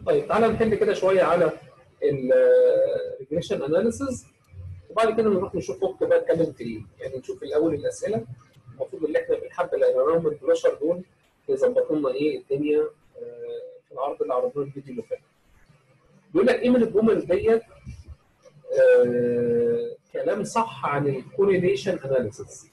طيب تعالى نحل كده شويه على الريجريشن اناليسيز وبعد كده نروح نشوف اخت بقى اتكلم في ايه يعني نشوف الاول الاسئله المفروض ان احنا بالحبه اللي قريناهم من 12 دول يظبطوا لنا ايه الدنيا آه، في العرض اللي عرضناه الفيديو اللي فات بيقول لك ايه من الجمل ديت آه، كلام صح عن الكوريليشن اناليسيس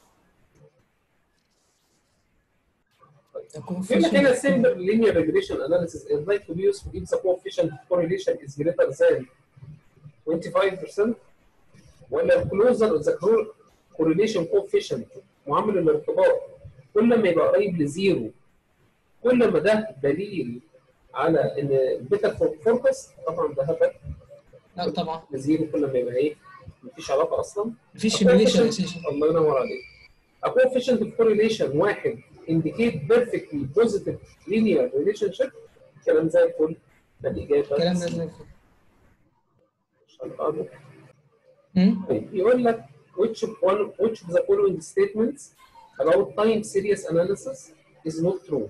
بيقول لك هنا simple linear regression analysis is like to be useful if the coefficient of correlation is greater than 25% ولا closer the correlation coefficient معامل الارتباط كل ما يبقى قريب لزيرو كل ما ده دليل على ان بيتا فوركس طبعا ده هبل لا طبعا لزيرو كل ما يبقى ايه مفيش علاقه اصلا مفيش سيميليشن coefficient- اساسا الله ينور عليك A coefficient of correlation واحد indicate perfectly positive linear relationship كلام زي الفل فالإجابة الكلام ده زي الفل مش هنقعد. مم؟ طيب يقول لك which of one which of the following statements about time series analysis is not true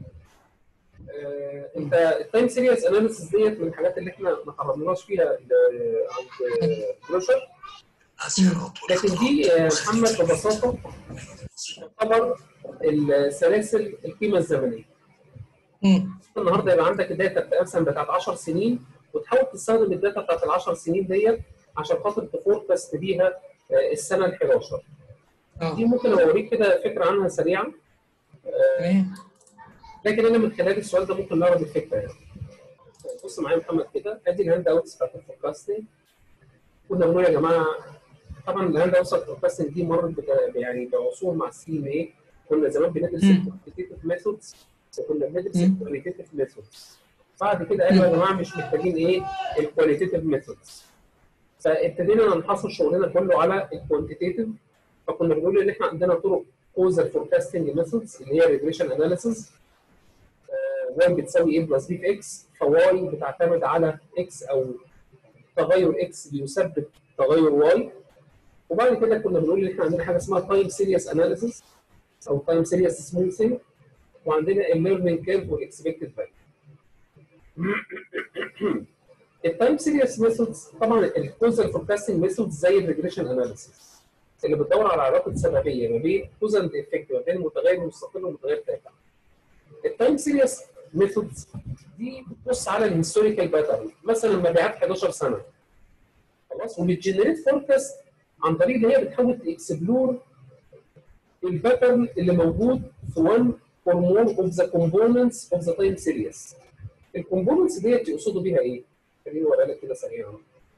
آه، انت التايم سيريس اناليسيس ديت من الحاجات اللي احنا ما تعرضناش فيها ل- عند بروشر لكن دي آه، محمد ببساطه تعتبر السلاسل القيمه الزمنيه مم. النهارده يبقى عندك الداتا بتاع- مثلا بتاعت 10 سنين وتحاول تستخدم الداتا بتاعت ال 10 سنين ديت عشان خاطر تفوركاست بيها آه، السنه ال 11 دي اه ممكن اوريك كده فكره عنها سريعا تمام لكن انا من خلال السؤال ده ممكن نعرض الفكره يعني بص معايا يا محمد كده ادي الهاند اوتس بتاعت الفوركاستنج كنا بنقول يا جماعه طبعا الهاند اوتس بتاعت الفوركاستنج دي مرت بتا- يعني بعصور مع السي ام اي كنا زمان بندرس مم. الكوانتيتيف ميثودز وكنا بندرس مم. الكواليتيف ميثودز بعد كده قالوا يا جماعه مش محتاجين ايه الكواليتيف ميثودز فابتدينا ننحصر شغلنا كله على الكوانتيتيف فكنا بنقول ان احنا عندنا طرق كوزال فوركاستنج ميثودز اللي هي ريجريشن اناليسيز واي بتساوي ايه بلس بي في اكس فواي بتعتمد على اكس او تغير اكس بيسبب تغير واي وبعد كده كنا بنقول ان احنا عندنا حاجه اسمها تايم سيريس اناليسيس او تايم سيريس سموثينج وعندنا الليرنينج كيرف والاكسبكتد فاليو التايم سيريس ميثودز طبعا الكوزال فوركاستنج ميثودز زي الريجريشن اناليسيس اللي بتدور على علاقه سببيه ما بين كوز اند افكت ما بين متغير مستقل ومتغير تابع التايم سيريس ميثودز دي بتبص على الهيستوريكال باترن مثلا مبيعات 11 سنه خلاص وبتجنريت فوركاست عن طريق ان هي بتحاول تكسبلور الباترن اللي موجود في one or more of the components of the time series الكومبوننتس ديت يقصدوا بيها ايه؟ خليني اوريها لك كده سريعا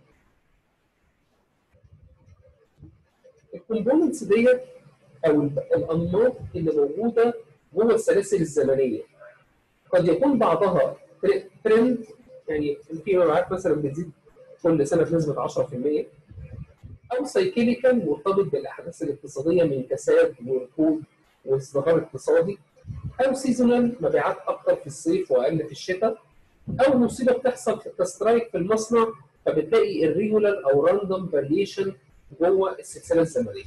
الكومبوننتس ديت او الانماط اللي موجوده جوه السلاسل الزمنيه قد يكون بعضها تر- ترند يعني في مبيعات مثلا بتزيد كل سنه بنسبه 10% او سايكليكال مرتبط بالاحداث الاقتصاديه من كساد وركود وازدهار اقتصادي او سيزونال مبيعات اكتر في الصيف واقل في الشتاء او مصيبه بتحصل في كسترايك في المصنع فبتلاقي الريجولار او راندوم فاريشن جوه السلسله الزمنيه.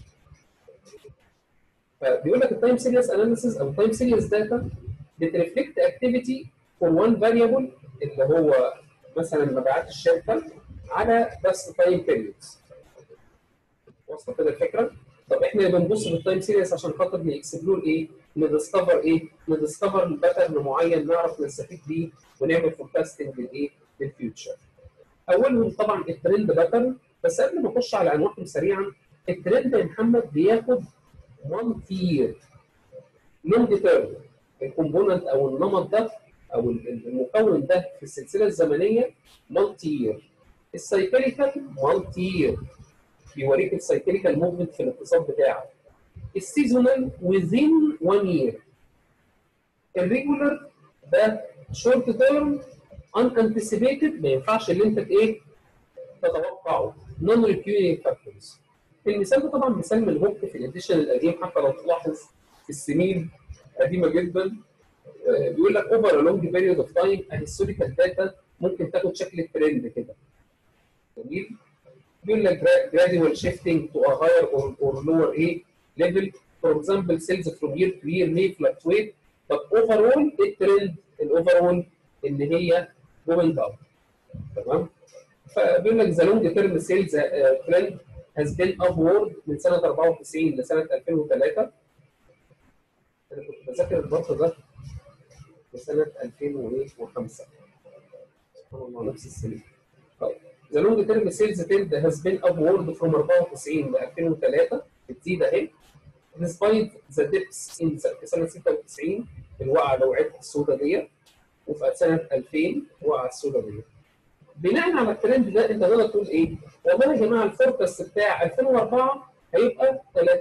فبيقول لك التايم سيريس اناليسيز او تايم سيريس داتا بترفلكت اكتيفيتي فور وان فاريبل اللي هو مثلا مبيعات الشركه على بس تايم بيريودز. واصله كده الفكره؟ طب احنا بنبص بالتايم سيريس عشان خاطر نكسبلور ايه؟ نديسكفر ايه؟ نديسكفر باترن معين نعرف نستفيد بيه ونعمل فوركاستنج للايه؟ للفيوتشر. اولهم طبعا الترند باترن بس قبل ما اخش على انواعهم سريعا الترند يا محمد بياخد مالتي يير لونج تيرم الكومبوننت او النمط ده او المكون ده في السلسله الزمنيه مالتي يير السايكليكال مالتي يير بيوريك السايكليكال موفمنت في الاقتصاد بتاعك السيزونال within one year الريجولر ده شورت تيرم ان انتسيبيتد ما ينفعش اللي انت ايه تتوقعه نون ريكيورينج فاكتورز المثال ده طبعا مثال من الهوك في الاديشن القديم حتى لو تلاحظ السنين قديمه جدا آه، بيقول لك اوفر ا لونج بيريود اوف تايم هيستوريكال داتا ممكن تاخد شكل الترند كده جميل بيقول لك gradual shifting to a higher or, or lower A level for example sales from year to year may fluctuate but overall الترند الاوفرول ان هي going up تمام فبيقول لك ذا لونج تيرم سيلز ترند has been upward من سنه 94 لسنه 2003 انا كنت بذاكر الضغط ده في سنه 2005 سبحان الله نفس السنه طيب ذا لونج تيرم سيلز ترند has been upward from 94 ل 2003 بتزيد اهي despite the dips in في سنه 96 الوقعه لو عدت السوداء ديت وفي سنه 2000 وقع السوداء ديت بناء على الترند ده انت تقدر تقول ايه؟ والله يا جماعه الفوركاست بتاع 2004 هيبقى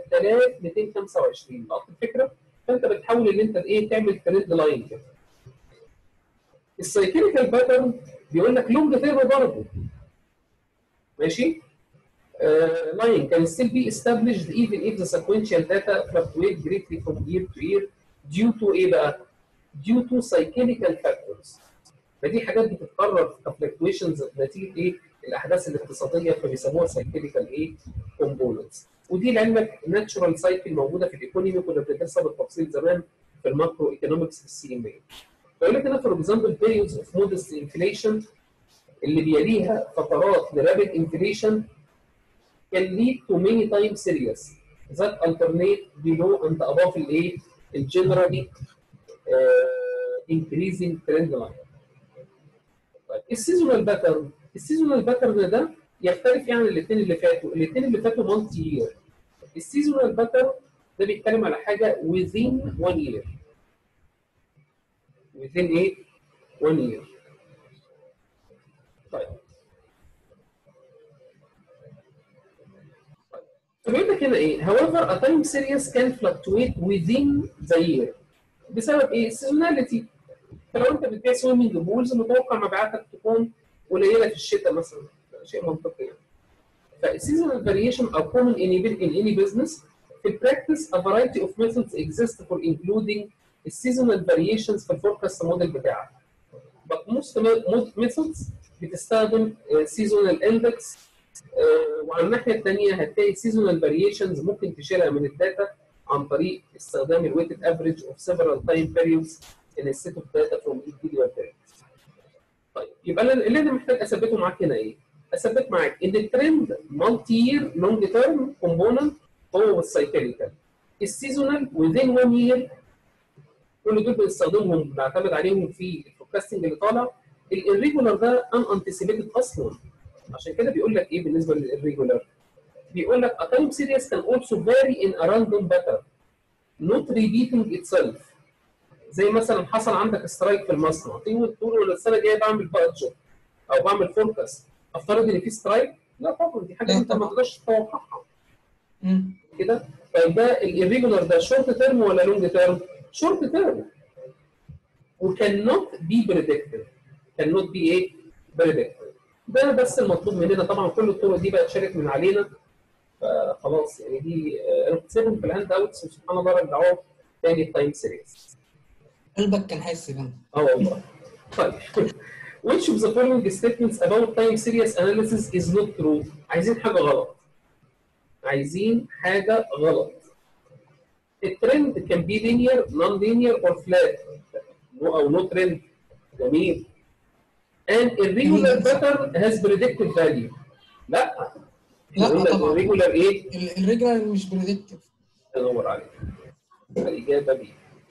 3225 لقطت الفكره؟ فانت بتحاول ان انت ايه تعمل ترند لاين كده. السايكليكال باترن بيقول لك لونج تيرم برضه ماشي؟ uh, line can still be established even if the sequential data fluctuate greatly from year to year due to ايه بقى؟ due to cyclical factors. فدي حاجات بتتكرر كفلكتويشنز نتيجه ايه؟ الاحداث الاقتصاديه فبيسموها سايكليكال ايه؟ كومبوننتس. ودي لعلمك ناتشورال سايكل موجوده في الايكونومي كنا بندرسها بالتفصيل زمان في الماكرو ايكونومكس في السي ام اي. فيقول لك هنا فور اكزامبل بيريودز اوف مودست انفليشن اللي بيليها فترات لرابid انفليشن can lead to many time series that alternate below and above الايه الجنرالي uh, increasing trend line. طيب السيزونال باترن السيزونال باترن ده يختلف يعني الاثنين اللي فاتوا الاثنين اللي فاتوا مالتي يير السيزونال باترن ده بيتكلم على حاجه within one year within ايه one year طيب فبيقول لك هنا ايه however a time series can fluctuate within the year بسبب ايه السيزوناليتي فلو انت بتبيع سويمنج بولز متوقع مبيعاتك تكون قليله في الشتاء مثلا شيء منطقي يعني فالسيزونال فاريشن are common in in any business في البراكتس a variety of methods exist for including السيزونال variations في الفوركاست موديل بتاعك but most methods بتستخدم seasonal index وعلى الناحيه الثانيه هتلاقي seasonal variations ممكن تشيلها من الداتا عن طريق استخدام الويتد افريج of several time periods in a set of data from individual periods. طيب يبقى اللي انا محتاج اثبته معاك هنا ايه؟ اثبت معاك ان الترند مالتي يير لونج تيرم كومبوننت هو السايكليكال السيزونال within one year كل دول بنستخدمهم بنعتمد عليهم في الفوركاستنج اللي طالع الريجولار ده ان انتسيبيتد اصلا عشان كده بيقول لك ايه بالنسبه للريجولار بيقول لك a time series can also vary in a random pattern not repeating itself زي مثلا حصل عندك سترايك في المصنع تيجي تقول السنه الجايه بعمل بادجت او بعمل فوركاست افترض ان في سترايك لا طبعا دي حاجه انت ما تقدرش تتوقعها كده طيب ده الريجولار ده شورت تيرم ولا لونج تيرم؟ شورت تيرم وكان نوت بي بريدكتد كان نوت بي ايه؟ بريدكتد ده بس المطلوب مننا طبعا كل الطرق دي بقت شارك من علينا فخلاص يعني دي انا كنت سايبهم في الهاند اوتس وسبحان الله رجعوه تاني التايم سيريز قلبك كان حاسس كده اه والله طيب which of the following statements about time series analysis is not true عايزين حاجه غلط عايزين حاجه غلط الترند can be linear non linear or flat no او no trend جميل and irregular pattern has predicted value لا لا قلنا طبعا الريجولار ايه؟ الريجولار مش بريدكتيف ادور عليك الاجابه بي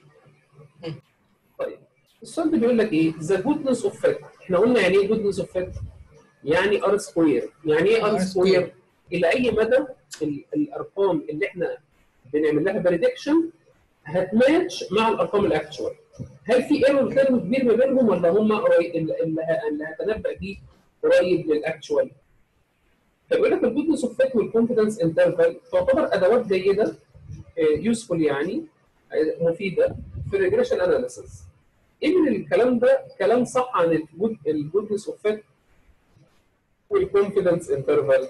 طيب السؤال ده بيقول لك ايه؟ ذا جودنس اوف فات احنا قلنا يعني ايه جودنس اوف فات؟ يعني ار سكوير يعني ايه ار R سكوير؟ الى اي مدى ال- الارقام اللي احنا بنعمل لها بريدكشن هتماتش مع الارقام الاكتشوال هل في ايرور تيرم كبير ما بينهم ولا هم قريب اللي اللي هتنبأ بيه قريب للاكتشوال؟ فبيقول لك الجودنس اوف فات والكونفدنس انترفال تعتبر ادوات جيده يوسفول يعني آه، مفيده في الريجريشن اناليسيس ايه من الكلام ده كلام صح عن الجودنس اوف فات والكونفدنس انترفال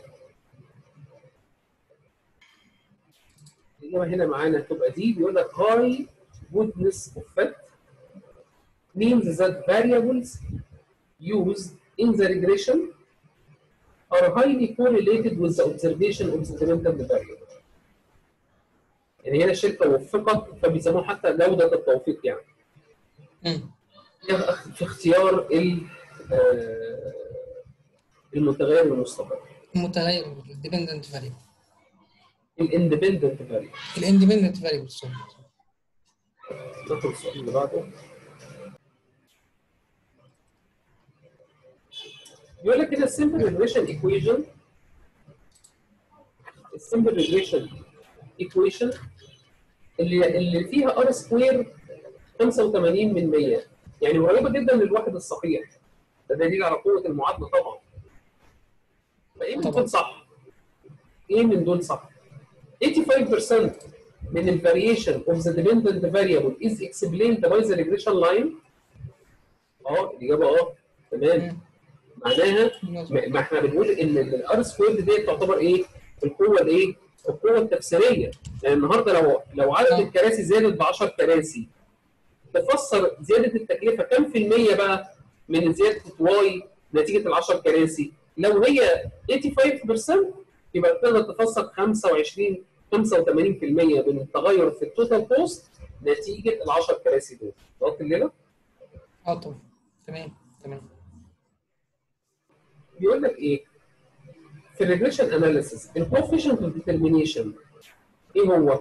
الإجابة هنا معانا تبقى دي بيقول لك high goodness of fit means that variables used in the regression are highly correlated with the observation of the dependent variable. يعني هنا الشركة وفقت فبيسموها حتى جودة التوفيق يعني. مم. في اختيار آه، المتغير المستقر المتغير الديبندنت فاريبل الاندبندنت فاريبل الاندبندنت فاريبل سوري ندخل السؤال اللي بعده بيقول لك كده السمبل ريجريشن ايكويشن السمبل ريجريشن ايكويشن اللي اللي فيها ار سكوير 85 من 100 يعني قريبه جدا للواحد الصحيح ده دليل على قوه المعادله طبعا فايه من طبعاً. دول صح؟ ايه من دول صح؟ 85% من ال variation of the dependent variable is explained by the regression line اه الاجابه اه تمام مم. معناها مظبوط. ما ما احنا بنقول ان الار سكويرد دي تعتبر ايه؟ القوه الايه؟ القوه التفسيريه يعني النهارده لو لو عدد آه. الكراسي زادت ب 10 كراسي تفسر زياده التكلفه كم في المية بقى من زياده واي نتيجه ال 10 كراسي؟ لو هي 85% يبقى تقدر تفسر 25 85% من التغير في التوتال كوست نتيجه ال 10 كراسي دول. ضغط الليله؟ اه طبعا تمام تمام بيقول لك ايه؟ في الريجريشن اناليسيس الكوفيشنت اوف ديترمينيشن ايه هو؟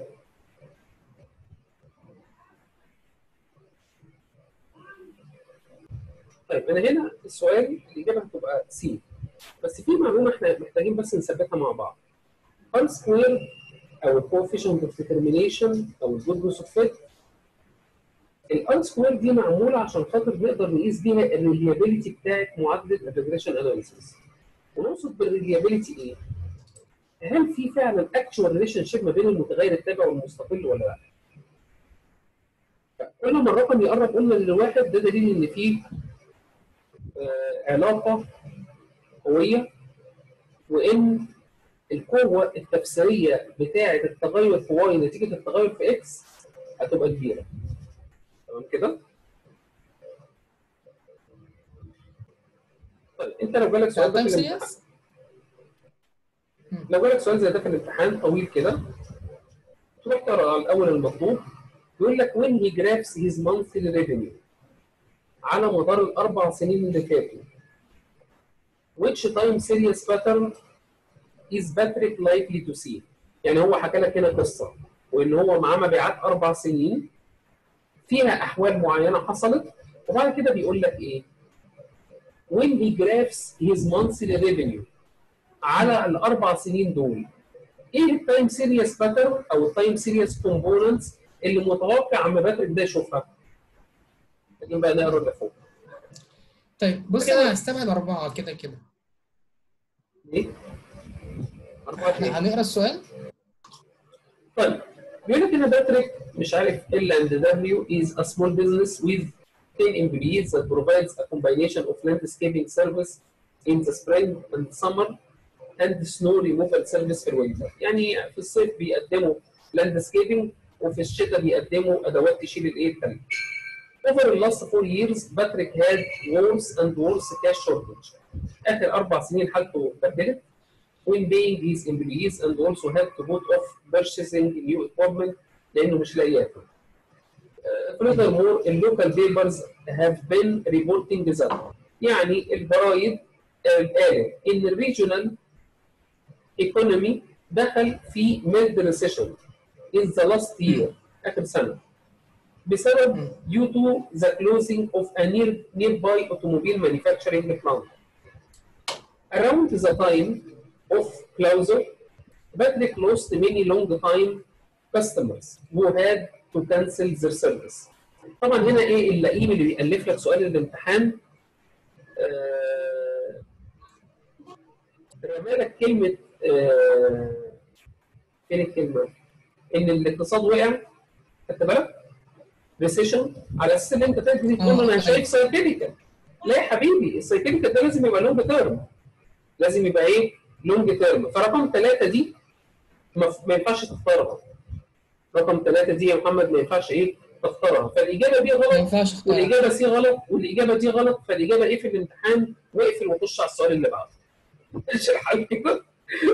طيب انا هنا السؤال الاجابه هتبقى سي بس في معلومه احنا محتاجين بس نثبتها مع بعض. ار سكوير او الكوفيشنت اوف ديترمينيشن او الجود اوف فيت الار سكوير دي معموله عشان خاطر نقدر نقيس بيها الريليابيلتي بتاعت معادله الريجريشن اناليسيس. ونقصد بالريليابيلتي ايه؟ هل في فعلا اكشوال ريليشن شيب ما بين المتغير التابع والمستقل ولا لا؟ كل ما الرقم يقرب قلنا للواحد ده دليل ان في آه، علاقه قويه وان القوه التفسيريه بتاعه التغير في واي نتيجه التغير في اكس هتبقى كبيره. تمام كده؟ طيب انت لو جالك سؤال ده تايم في الامتحان سيريس لو جالك سؤال زي ده في الامتحان طويل كده تروح تقرا على الاول المطلوب يقول لك when he graphs his monthly revenue على مدار الاربع سنين اللي فاتوا which time series pattern is Patrick likely to see يعني هو حكى لك هنا قصه وان هو معاه مبيعات اربع سنين فيها احوال معينه حصلت وبعد كده بيقول لك ايه when he graphs his monthly revenue على الاربع سنين دول ايه التايم سيريس باترن او التايم سيريس كومبوننتس اللي متوقع عم باتريك ده يشوفها لكن بقى نقرا اللي فوق طيب بص انا هستبعد اربعه كده كده ليه؟ أربعة احنا اتنين. هنقرا السؤال طيب بيقول لك ان باتريك مش عارف ال and W is a small business with 10 employees that provides a combination of landscaping service in the spring and summer and snow removal service في الوينتر يعني في الصيف بيقدموا landscaping وفي الشتاء بيقدموا ادوات تشيل الايه الثلج. Over the last four years, Patrick had worse and worse cash shortage. آخر أربع سنين حالته اتبدلت when paying his employees and also had to put off purchasing new equipment لأنه مش لاقي ياكل. Uh, furthermore, the local papers have been reporting that يعني الجرايد آه، قالت إن الريجونال economy دخل في mild recession in the last year آخر سنة بسبب due to the closing of a near, nearby automobile manufacturing plant. Around the time of closure, Patrick lost many long-time customers who had to cancel their service. طبعا هنا ايه اللئيم اللي بيألف لك سؤال الامتحان آه، رمى لك كلمة آه، فين الكلمة؟ إن الاقتصاد وقع خدت بالك؟ ريسيشن على اساس ان انت تجري تقول آه، انا أيوة. شايف سايكليكال لا يا حبيبي السايكليكال ده لازم يبقى لونج تيرم لازم يبقى ايه؟ لونج تيرم فرقم ثلاثه دي ما ما ينفعش تختارها رقم ثلاثه دي يا محمد ما ينفعش ايه؟ تختارها فالاجابه دي ما غلط ينفعش اختار والاجابه سي غلط والاجابه دي غلط فالاجابه ايه في الامتحان واقفل وخش على السؤال اللي بعده اشرح لي كده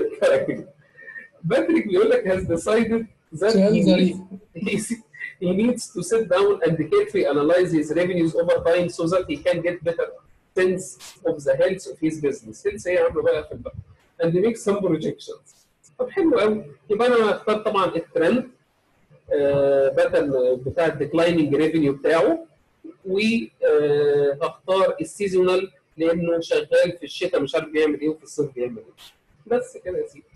باتريك بيقول لك has decided that سؤال he ظريف. needs, he needs to sit down and carefully analyze his revenues over time so that he can get better sense of the health of his business health ايه يا عم بقى في البقى and make some projections طب حلو قوي يبقى انا اختار طبعا الترند آه بدل بتاع الديكلايننج ريفينيو بتاعه واختار السيزونال لانه شغال في الشتاء مش عارف بيعمل ايه وفي الصيف بيعمل ايه بس كده يا سيدي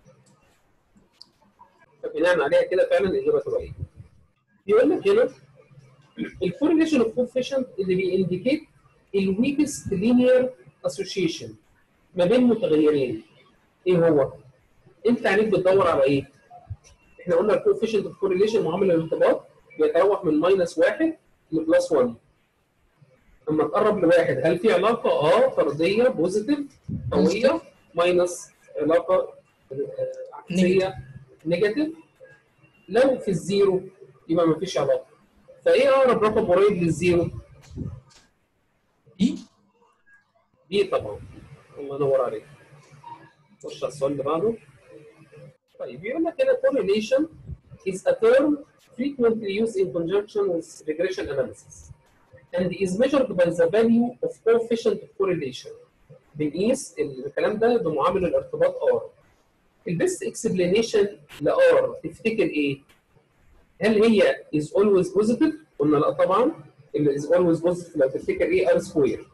فبناء عليها كده فعلا الاجابه تبقى ايه؟ بيقول لك هنا الكورليشن اوف كوفيشنت اللي بينديكيت الويكست لينير اسوشيشن ما بين متغيرين ايه هو؟ انت عينيك بتدور على ايه؟ احنا قلنا الكوفيشنت اوف كورليشن معامل الارتباط بيتراوح من ماينس واحد لبلس 1 لما تقرب لواحد هل في علاقه؟ اه طرديه بوزيتيف قويه ماينس علاقه عكسيه نيجاتيف لو في الزيرو يبقى ما فيش علاقه فايه اقرب رقم قريب للزيرو؟ ايه بي طبعا الله ينور عليك خش على السؤال اللي بعده طيب بيقول لك هنا correlation is a term frequently used in conjunction with regression analysis and is measured by the value of coefficient of correlation بنقيس الكلام ده بمعامل الارتباط R البيست اكسبلانيشن ل R تفتكر ايه؟ هل هي is always positive؟ قلنا لا طبعا اللي is always positive لو تفتكر ايه R سكوير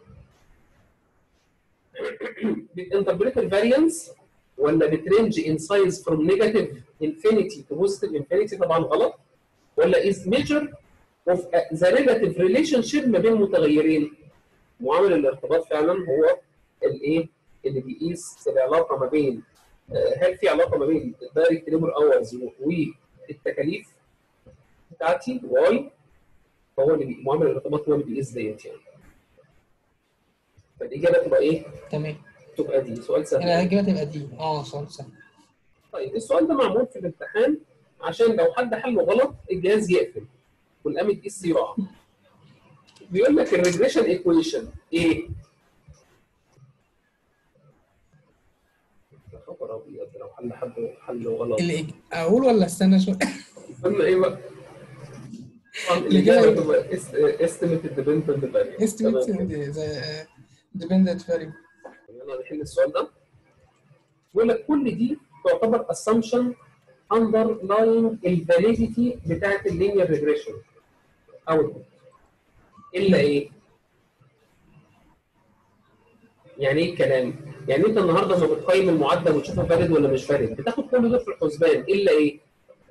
بتنتربريت الفاريانس ولا بترنج ان سايز فروم نيجاتيف انفينيتي تو بوزيتيف انفينيتي طبعا غلط ولا از ميجر اوف ذا ريلاتيف ريليشن شيب ما بين متغيرين معامل الارتباط فعلا هو الايه اللي بيقيس العلاقه ما بين هل في علاقه ما بين الدايركت ليبر اورز والتكاليف بتاعتي واي فهو اللي بي- معامل الارتباط هو اللي بيقيس ديت يعني فالاجابه تبقى ايه؟ تمام تبقى دي سؤال سهل الاجابه تبقى دي اه سؤال سهل طيب السؤال ده معمول في الامتحان عشان لو حد حله غلط الجهاز يقفل والقام يقيس يقع بيقول لك الريجريشن ايكويشن ايه؟ يا خبر ابيض لو حل حد حله غلط الإج... اقول ولا استنى شويه قلنا ايه بقى؟ طبعاً الإجابة الاجابه تبقى استيميتد ديبندنت فاليو estimate the dependent variable يلا نحل السؤال ده بيقول لك كل دي تعتبر assumption underlying الفاليديتي بتاعت اللينير ريجريشن اوتبوت الا ايه؟ يعني ايه الكلام؟ يعني انت النهارده لما بتقيم المعدل وتشوفه فاليد ولا مش فاليد بتاخد كل ده في الحسبان الا ايه؟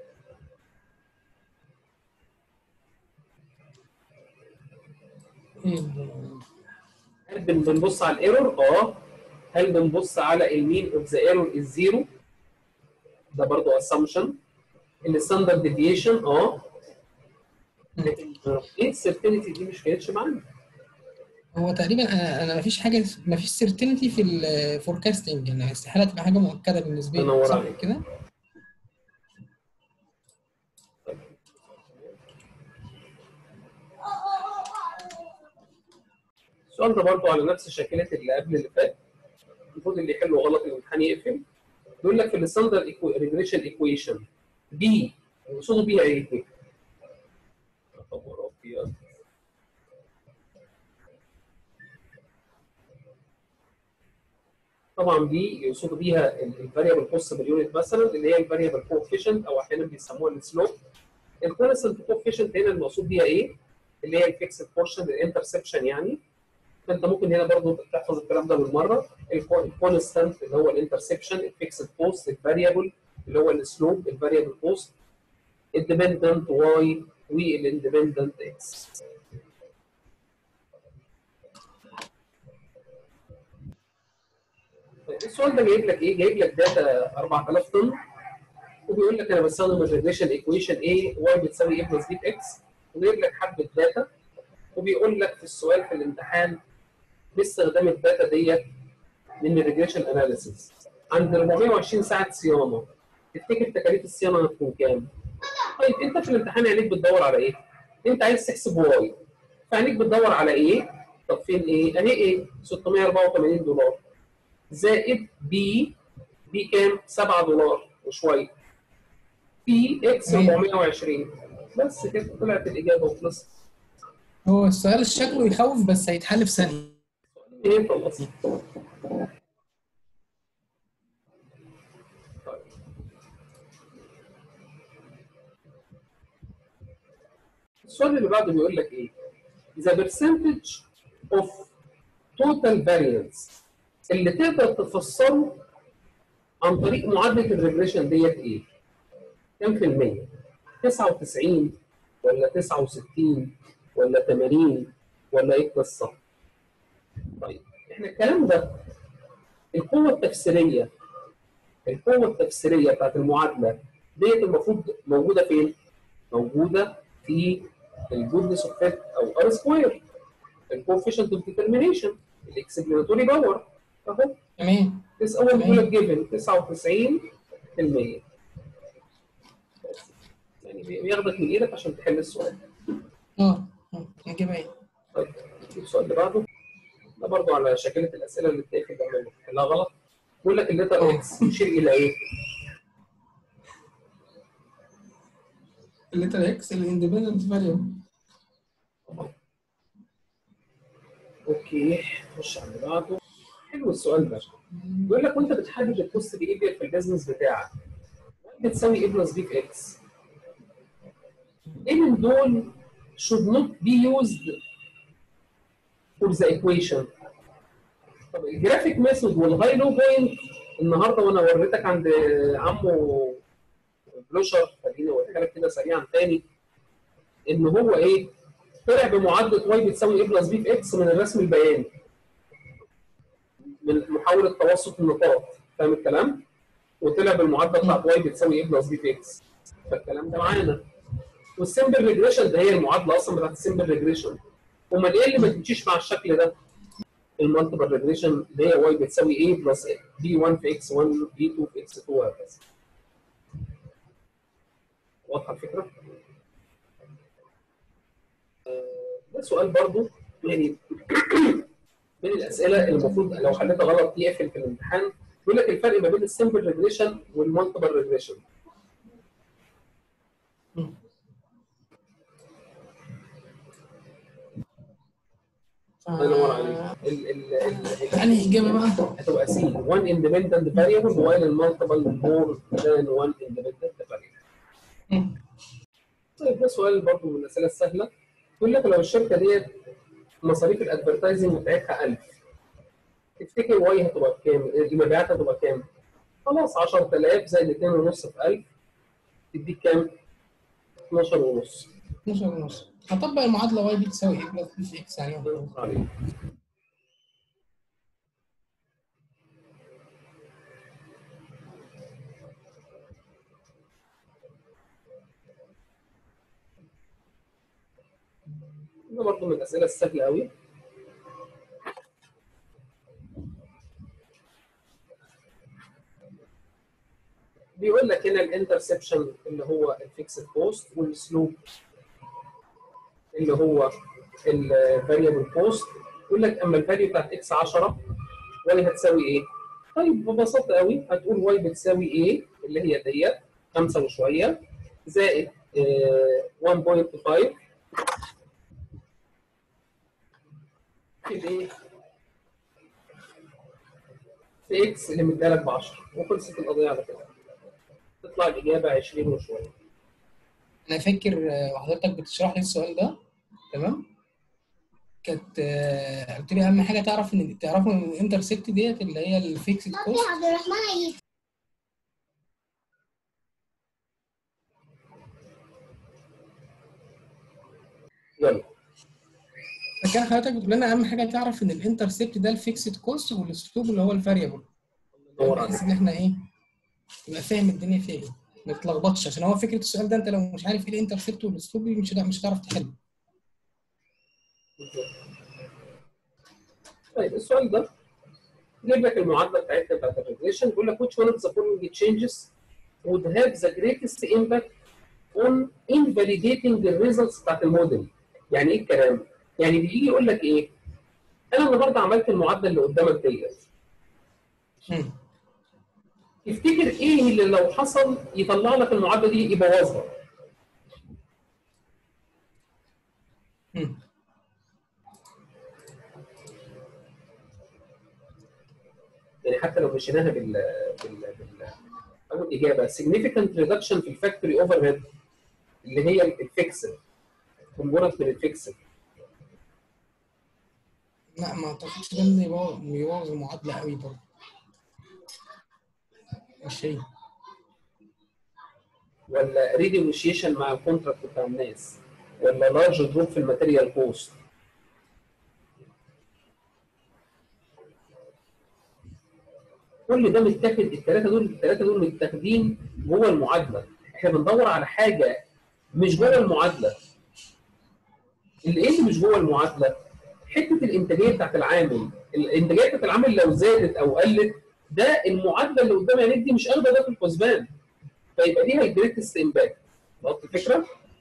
ايه ال- هل بن- بنبص على الايرور؟ اه هل بنبص على المين اوف ذا ايرور از زيرو؟ ده برضه اسامبشن الستاندرد ديفيشن اه لكن ايه السيرتينتي دي مش كانتش معانا هو تقريبا انا انا مفيش حاجه مفيش سيرتينتي في الفوركاستنج يعني استحاله تبقى حاجه مؤكده بالنسبه الله ينور لي صح عليك. كده؟ السؤال ده برضه على نفس شكلة اللي قبل اللي فات المفروض اللي يحله غلط الامتحان يقفل بيقول لك في الستاندرد ريجريشن ايكويشن بي يقصدوا بيها ايه؟ يا خبر أبيض. طبعا بي يقصدوا بيها الفاريبل بوسيبل يونت مثلا اللي هي الفاريبل كوفيشنت او احيانا بيسموها السلوب الكونستنت كوفيشنت هنا المقصود بيها ايه؟ اللي هي الفيكسد بورشن الانترسبشن يعني فانت ممكن هنا برضو تحفظ الكلام ده بالمره الكونستنت اللي هو الانترسبشن الفيكسد بوست الفاريبل اللي هو السلوب الفاريبل بوست الديبندنت واي والاندبندنت اكس السؤال ده جايب لك ايه؟ جايب لك داتا 4000 طن وبيقول لك انا بستخدم الريجريشن ايكويشن ايه واي بتساوي ايه بلس بي اكس وجايب لك حبه داتا وبيقول لك في السؤال في الامتحان باستخدام الداتا ديت من الريجريشن اناليسيس عند 420 ساعه صيانه تفتكر تكاليف الصيانه هتكون كام؟ طيب انت في الامتحان عينيك بتدور على ايه؟ انت عايز تحسب واي فعينيك بتدور على ايه؟ طب فين ايه؟ اهي ايه؟ 684 دولار زائد بي بي كام؟ 7 دولار وشويه بي اكس 420 بس كده طلعت الاجابه وخلصت هو السؤال شكله يخوف بس هيتحل في ثانيه ايه خلاص طيب. السؤال اللي بعده بيقول لك ايه؟ The percentage of total variance اللي تقدر تفسره عن طريق معادلة الريجريشن ديت ايه؟ كام في المية؟ 99 ولا 69 ولا 80 ولا ايه القصة؟ طيب احنا الكلام ده القوة التفسيرية القوة التفسيرية بتاعت المعادلة ديت المفروض موجودة فين؟ موجودة في الجودنس اوف فيت او ار سكوير الكوفيشنت اوف ديترمينيشن الاكسبلاناتوري باور اهو تمام بس اول بيقول لك جيفن 99% يعني بياخدك من ايدك عشان تحل السؤال اه اه نجيبها ايه؟ طيب السؤال اللي بعده ده برضه على شكلة الأسئلة اللي بتقفل دايما بتحلها غلط بيقول لك الليتر اكس يشير إلى إيه؟ الليتر اكس الاندبندنت فاريبل أوكي نخش على اللي بعده حلو السؤال ده بيقول لك وأنت بتحدد الكوست بيهيفير في البيزنس بتاعك بتساوي ايه بلس بي في اكس ايه من دول should not be used for the equation طب الجرافيك ميثود والهاي لو بوينت النهارده وانا وريتك عند عمو بلوشر خليني اوريها لك كده سريعا تاني ان هو ايه طلع بمعادله واي بتساوي ايه بلس بي في اكس من الرسم البياني من محاوله توسط النقاط فاهم الكلام؟ وطلع بالمعادله بتاعت واي بتساوي ايه بلس بي في اكس فالكلام ده معانا والسمبل ريجريشن ده هي المعادله اصلا بتاعت السمبل ريجريشن امال ايه اللي ما تمشيش مع الشكل ده؟ المالتيبل ريجريشن اللي هي واي بتساوي ايه بلس بي 1 في اكس 1 بي 2 في اكس 2 وهكذا واضحه الفكره؟ آه، ده سؤال برضو يعني من الاسئله اللي المفروض لو حليتها غلط يقفل في الامتحان يقول لك الفرق ما بين السمبل ريجريشن والمالتيبل ريجريشن الله ينور عليك ال ال ال انهي اجابه بقى؟ هتبقى سي 1 independent variable while المالتيبل more than 1 independent variable مم. طيب ده سؤال برضه من الاسئله السهله يقول لك لو الشركه ديت مصاريف الادفرتايزنج بتاعتها 1000 تفتكر واي هتبقى بكام؟ المبيعات هتبقى كام؟ خلاص 10000 زائد 2.5 في 1000 تديك كام؟ 12 ونص 12 ونص هطبق المعادله واي دي تساوي ايه بلس بي في اكس يعني عليك ده برضه من الاسئله السهله قوي بيقول لك هنا الانترسبشن اللي هو الفيكسد كوست والسلوب اللي هو الفاريبل كوست يقول لك اما الفاليو بتاعت اكس 10 واي هتساوي ايه؟ طيب ببساطه قوي هتقول واي بتساوي ايه اللي هي ديت 5 وشويه زائد آه، 1.5 في الايه؟ في اكس اللي مديها لك ب 10 وخلصت القضيه على كده تطلع الاجابه 20 وشويه انا فاكر آه، وحضرتك بتشرح لي السؤال ده تمام كانت آه، قلت لي اهم حاجه تعرف ان تعرفوا ان الانترسبت ديت اللي هي الفيكسد كوست عبد الرحمن عيد يلا فكان حضرتك بتقول لنا اهم حاجه تعرف ان الانترسبت ده الفيكسد كوست والاسلوب اللي هو الفاريبل نور بحيث عليك ان احنا ايه تبقى فاهم الدنيا فيها ايه ما تتلخبطش عشان هو فكره السؤال ده انت لو مش عارف ايه الانترسبت والاسلوب مش مش هتعرف تحله طيب السؤال ده جايب لك المعادله بتاعتنا بتاعت الريجريشن بيقول لك which one of the following changes would have the greatest impact on invalidating the results بتاعت الموديل يعني ايه الكلام؟ يعني بيجي يقول لك ايه؟ انا النهارده عملت المعادله اللي قدامك ديت مم. تفتكر ايه اللي لو حصل يطلع لك المعادله دي يبوظها؟ مم. يعني حتى لو مشيناها بال بال, بال... اول اجابه significant reduction في الفاكتوري اوفر هيد اللي هي الفيكسد كومبوننت من الفيكسد لا ما اعتقدش ده انه يبوظ يبوظ المعادله قوي برضه مش هي ولا رينيجوشيشن مع الكونتراكت بتاع الناس ولا لارج دروب في الماتيريال كوست كل ده متاخد الثلاثه دول الثلاثه دول متاخدين جوه المعادله احنا بندور على حاجه مش جوه المعادله اللي ايه اللي مش جوه المعادله حته الانتاجيه بتاعت العامل الانتاجيه بتاعت العامل لو زادت او قلت ده المعادله اللي قدام عينيك دي مش اخده ده في الحسبان فيبقى ليها الجريتست امباكت واضح الفكره؟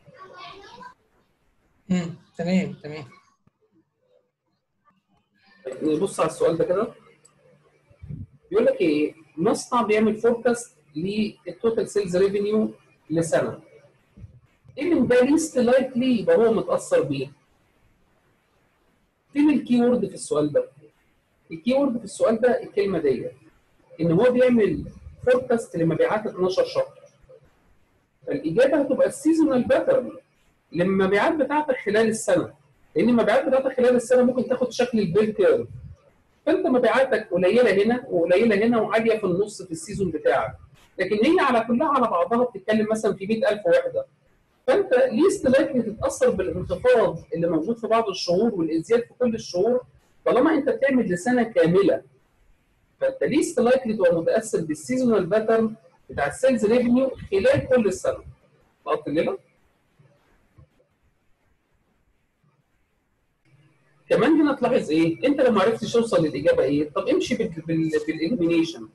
امم تمام تمام نبص على السؤال ده كده بيقول لك ايه مصنع بيعمل فوركاست للتوتال سيلز ريفينيو لسنه ايه من ده ليست لايكلي يبقى هو متاثر بيه فين الكي وورد في السؤال ده الكي وورد في السؤال ده الكلمه ديت ان هو بيعمل فوركاست لمبيعات 12 شهر فالاجابه هتبقى السيزونال باترن للمبيعات بتاعتك خلال السنه لان المبيعات بتاعتك خلال السنه ممكن تاخد شكل البيل كيرف فانت مبيعاتك قليله هنا وقليله هنا وعاليه في النص في السيزون بتاعك لكن هي على كلها على بعضها بتتكلم مثلا في 100000 وحده فانت ليست لايكلي تتاثر بالانخفاض اللي موجود في بعض الشهور والازدياد في كل الشهور طالما انت بتعمل لسنه كامله فانت ليست لايكلي تبقى متاثر بالسيزونال باترن بتاع السيلز ريفينيو خلال كل السنه لقطت الليله؟ كمان هنا تلاحظ ايه؟ انت لو ما عرفتش توصل للاجابه ايه؟ طب امشي بالاليمينيشن.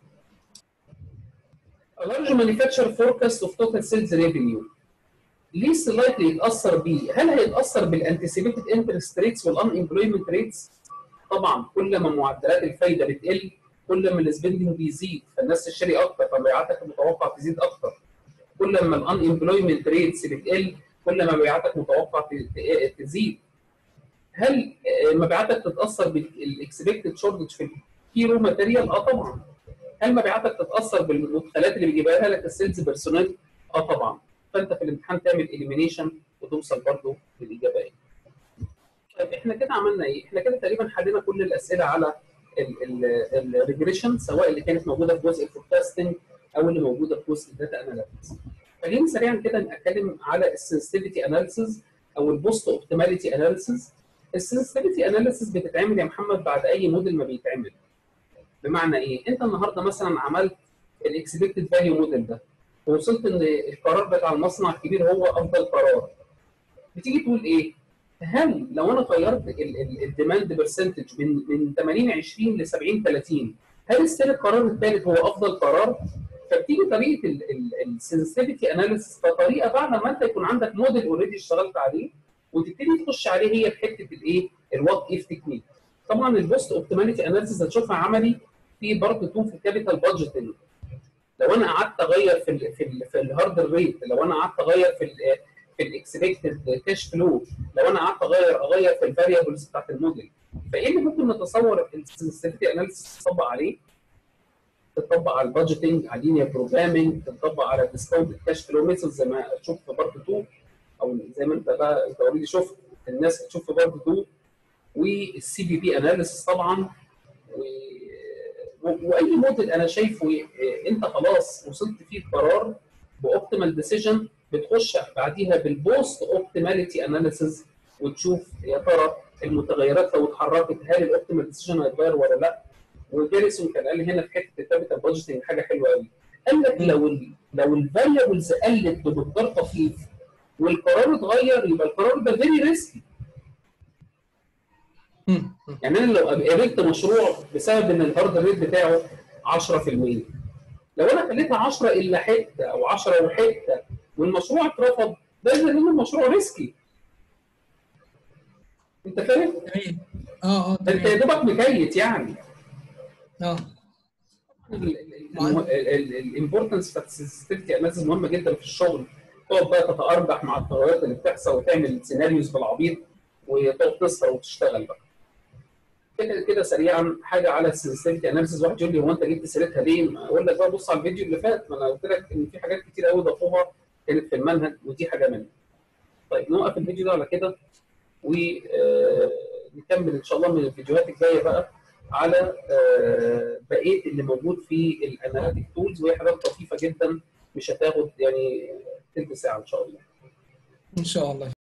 A large manufacturer forecast of total sales revenue least likely يتاثر بيه، هل هيتاثر بالانتسيبيتد انترست ريتس والانemployment ريتس؟ طبعا كل ما معدلات الفايده بتقل كل ما السبندنج بيزيد فالناس تشتري اكتر فمبيعاتك متوقع تزيد اكتر. كل ما الانemployment ريتس بتقل كل ما مبيعاتك متوقع تزيد. هل مبيعاتك تتاثر بالاكسبكتد شورتج في الكيلو ماتيريال؟ اه طبعا. هل مبيعاتك تتاثر بالمدخلات اللي بيجيبها لك السيلز بيرسونال؟ اه طبعا. فانت في الامتحان تعمل اليمينيشن وتوصل برضه للاجابه ايه. طيب احنا كده عملنا ايه؟ احنا كده تقريبا حلينا كل الاسئله على الريجريشن سواء اللي كانت موجوده في جزء الفوركاستنج او اللي موجوده في جزء الداتا اناليسيس. خلينا سريعا كده نتكلم على السنسيتيفيتي اناليسيس او البوست اوبتيماليتي اناليسيس. السنسيتيفيتي اناليسيس بتتعمل يا محمد بعد اي موديل ما بيتعمل. بمعنى ايه؟ انت النهارده مثلا عملت الاكسبكتد فاليو موديل ده ووصلت ان القرار بتاع المصنع الكبير هو افضل قرار. بتيجي تقول ايه؟ هل لو انا غيرت الديماند برسنتج من من 80 20 ل 70 30 هل السير القرار الثالث هو افضل قرار؟ فبتيجي طريقه السنسيتيفيتي اناليسيس كطريقه بعد ما انت يكون عندك موديل اوريدي اشتغلت عليه وتبتدي تخش عليه هي في حته الايه؟ الوات اف تكنيك. طبعا البوست اوبتيماليتي اناليسيس هتشوفها عملي في بارت 2 في الكابيتال بادجيتنج. لو انا قعدت اغير في ال في ال في الهارد ريت لو انا قعدت اغير في ال في الاكسبكتد كاش فلو لو انا قعدت اغير اغير في الفاريبلز بتاعت الموديل فايه اللي ممكن نتصور السنسيتيفيتي اناليسيس تطبق عليه؟ تطبق على البادجيتنج على اللينير بروجرامنج تطبق على الديسكاونت كاش فلو ميثود زي ما تشوف في بارت 2 او زي ما انت بقى انت اوريدي شفت الناس هتشوف في بارت 2 والسي بي بي اناليسيس طبعا و... واي موديل انا شايفه انت خلاص وصلت فيه القرار باوبتيمال ديسيجن بتخش بعديها بالبوست اوبتيماليتي اناليسيس وتشوف يا ترى المتغيرات لو اتحركت هل الاوبتيمال ديسيجن هيتغير ولا لا وجاريسون كان قال هنا في حته الكابيتال بادجيتنج حاجه حلوه قوي قال لك لو ال لو الفاريبلز قلت بمقدار طفيف والقرار اتغير يبقى القرار ده فيري ريسكي يعني انا لو قابلت مشروع بسبب ان الهارد ريت بتاعه 10% لو انا خليتها 10 الا حته او 10 وحته والمشروع اترفض ده يبقى ان المشروع ريسكي انت فاهم؟ تمام اه اه انت يا دوبك مكيت يعني اه الامبورتنس بتاعت السنسيتيفيتي اناليسيس مهمه جدا في الشغل تقعد بقى تتارجح مع التغيرات اللي بتحصل وتعمل سيناريوز بالعبيط وتقعد تسهر وتشتغل بقى كده كده سريعا حاجه على السنسيتيفيتي اناليسيس واحد يقول لي هو انت جبت سيرتها ليه؟ اقول لك بقى بص على الفيديو اللي فات ما انا قلت لك ان في حاجات كتير قوي ضافوها كانت في المنهج ودي حاجه منها. طيب نوقف الفيديو ده على كده ونكمل ان شاء الله من الفيديوهات الجايه بقى على بقيه اللي موجود في الاناليتيك تولز وهي حاجات لطيفه جدا مش هتاخد يعني تلت ساعه ان شاء الله. ان شاء الله